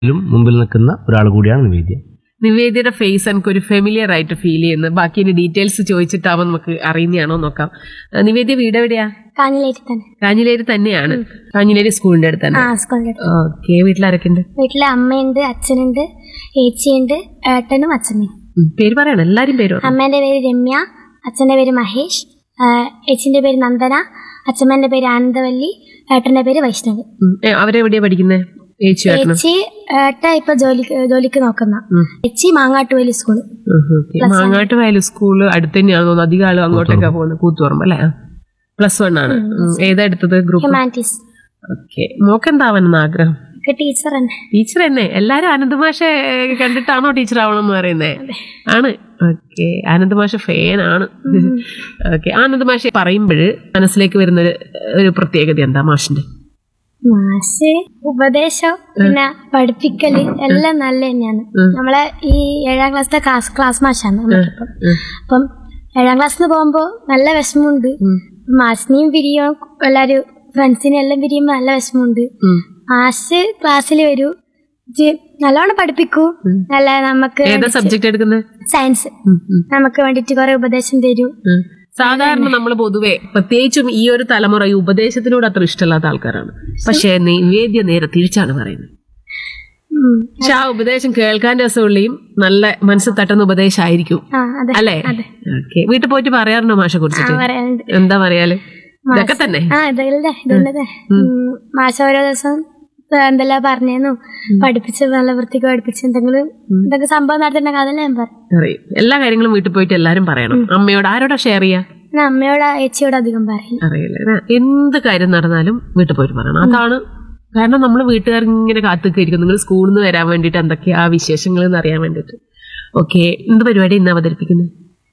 ലും മുമ്പിൽ നിൽക്കുന്ന ഒരാൾ കൂടിയാണ് നിവേദ്യ നിവേദ്യയുടെ ഫേസ് എനിക്ക് ഒരു ഫെമിലിയർ ആയിട്ട് ഫീൽ ചെയ്യുന്നു ബാക്കി ഇനി ഡീറ്റെയിൽസ് ചോദിച്ചിട്ടാവുമ്പോൾ നമുക്ക് അറിയുന്നതാണോ നോക്കാം ആ, നിവേദ്യ വീട് എവിടെയാ കാഞ്ഞിലേറ്റി തന്നെ കാഞ്ഞിലേരി തന്നെയാണ് കാഞ്ഞിലേരി സ്കൂളിന്റെ അടുത്ത് ആ തന്നെ സ്കൂളിൻ്റെ അടുത്ത് ഓക്കെ വീട്ടിലാരൊക്കെ ഉണ്ട് വീട്ടിലെ അമ്മയുണ്ട് അച്ഛനുണ്ട് ഏച്ചിയുണ്ട് ഏട്ടനും അച്ഛനും ഉം, പേര് പറയണം എല്ലാരും പേര് പറയണം അമ്മേന്റെ പേര് രമ്യ അച്ഛന്റെ പേര് മഹേഷ് ആ, ഏച്ചിന്റെ പേര് നന്ദന അച്ഛമ്മേന്റെ പേര് ആനന്ദവല്ലി ഏട്ടന്റെ പേര് വൈഷ്ണവ് ഉം, ഏ, അവരെവിടെയാ പഠിക്കുന്നത് ഏച്ചു ഏട്ടനും ഏച്ചി ഏട്ട ഇപ്പൊ ജോലിക്ക് ജോലിക്ക് നോക്കുന്ന ഉം. ഏച്ചി മാങ്ങാട്ടുവലി സ്കൂള് ഉം, okay. മാങ്ങാട്ട് വയലു സ്കൂള് അടുത്ത് തന്നെയാണെന്ന് തോന്നുന്നു അധികം ആളും അങ്ങോട്ടൊക്കെ പോകുന്നത് കൂത്തുപറമ്പ് അല്ലേ പ്ലസ് വൺ ആണ് ഉം, ഏതാ എടുത്തത് ഗ്രൂപ്പ് ഹ്യൂമാനിറ്റീസ് ഓക്കെ മോക്കെന്താവാനെന്ന് ആഗ്രഹം ഒക്കെ ടീച്ചർ തന്നെ ടീച്ചർ തന്നെ എല്ലാരും ആനന്ദമാഷ കണ്ടിട്ടാണോ ടീച്ചർ ആവണമെന്ന് പറയുന്നേ ആണ് ഓക്കെ ആനന്ദമാഷ ഫാൻ ആണ് ഓക്കെ ആനന്ദമാഷ പറയുമ്പോൾ മനസ്സിലേക്ക് വരുന്ന ഒരു ഒരു പ്രത്യേകത എന്താ മാഷിന്റെ മാഷ് ഉപദേശം പിന്നെ പഠിപ്പിക്കല് എല്ലാം നല്ല തന്നെയാണ് നമ്മളെ ഈ ഏഴാം ക്ലാസ്സിലെ ക്ലാസ് ക്ലാസ് മാഷാണ് നമുക്കിപ്പം ഉം. അപ്പം ഏഴാം ക്ലാസ്സിൽ പോകുമ്പോൾ നല്ല വിഷമമുണ്ട് മാഷിനെയും പിരിയും എല്ലാവരും ഫ്രണ്ട്സിനെ എല്ലാം പിരിയുമ്പോൾ നല്ല വിഷമമുണ്ട് ഉം. മാഷ് ക്ലാസ്സിൽ വരൂ ഇജ്ജ് നല്ലോണം പഠിപ്പിക്കൂ നല്ല നമുക്ക് ഏതാ സബ്ജക്ട് എടുക്കുന്നത് സയൻസ് നമുക്ക് വേണ്ടിട്ട് കുറെ ഉപദേശം തരൂ സാധാരണ നമ്മൾ പൊതുവെ പ്രത്യേകിച്ചും ഈ ഒരു തലമുറ ഈ ഉപദേശത്തിനോട് അത്ര ഇഷ്ടമല്ലാത്ത ആൾക്കാരാണ് പക്ഷേ നിവേദ്യ നേരെ തിരിച്ചാണ് പറയുന്നത് ഉം. പക്ഷെ ആ ഉപദേശം കേൾക്കാൻ രസമുള്ളിയും നല്ല മനസ്സിൽ തട്ടുന്ന ഉപദേശമായിരിക്കും ആ അതെ അല്ലേ ഓക്കെ വീട്ടിൽ പോയിട്ട് പറയാറുണ്ടോ മാഷെ കുറിച്ചിട്ട് പറയാനുണ്ട് എന്താ പറയാല് ഇതൊക്കെ തന്നെ ആ ഇതല്ലേ ഇതല്ലേ മാഷ ഓരോ ദിവസം എന്തെല്ലാം പറഞ്ഞേന്നു പഠിപ്പിച്ച് നല്ല വൃത്തിക്ക് പഠിപ്പിച്ച് എന്തെങ്കിലും എന്തെങ്കിലും സംഭവം നടത്തിയിട്ടുണ്ടെങ്കിൽ അതെല്ലാം ഞാൻ പറയും അറിയും എല്ലാ കാര്യങ്ങളും വീട്ടിൽ പോയിട്ട് എല്ലാരും പറയണം അമ്മയോട് ആരോടാ ഷെയർ ചെയ്യാ ഞാൻ അമ്മയോട് ഏച്ചിയോട് അധികം പറയും അറിയില്ല അല്ലേ? എന്ത് കാര്യം നടന്നാലും വീട്ടിൽ പോയിട്ട് പറയണം അതാണ് കാരണം നമ്മൾ വീട്ടുകാർ ഇങ്ങനെ കാത്തുക്കായിരിക്കും നിങ്ങൾ സ്കൂളിൽ നിന്ന് വരാൻ വേണ്ടിയിട്ട് എന്തൊക്കെയാ വിശേഷങ്ങൾ എന്ന് അറിയാൻ വേണ്ടിയിട്ട് ഓക്കെ എന്ത് പരിപാടി ഇന്ന് അവതരിപ്പിക്കുന്നത്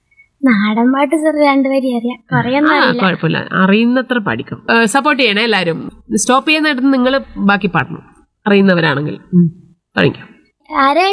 നാടൻ പാട്ട് ചെറു രണ്ടുപേരും അറിയാം കുറേയൊന്നും ആ അറിയില്ല കുഴപ്പമില്ല അറിയുന്നത്ര പഠിക്കും സപ്പോർട്ട് ചെയ്യണേ എല്ലാവരും സ്റ്റോപ്പ് ചെയ്യുന്നിടത്ത് നിങ്ങൾ ബാക്കി പാടണം അറിയുന്നവരാണെങ്കിൽ തുടങ്ങിക്കോ ആരെ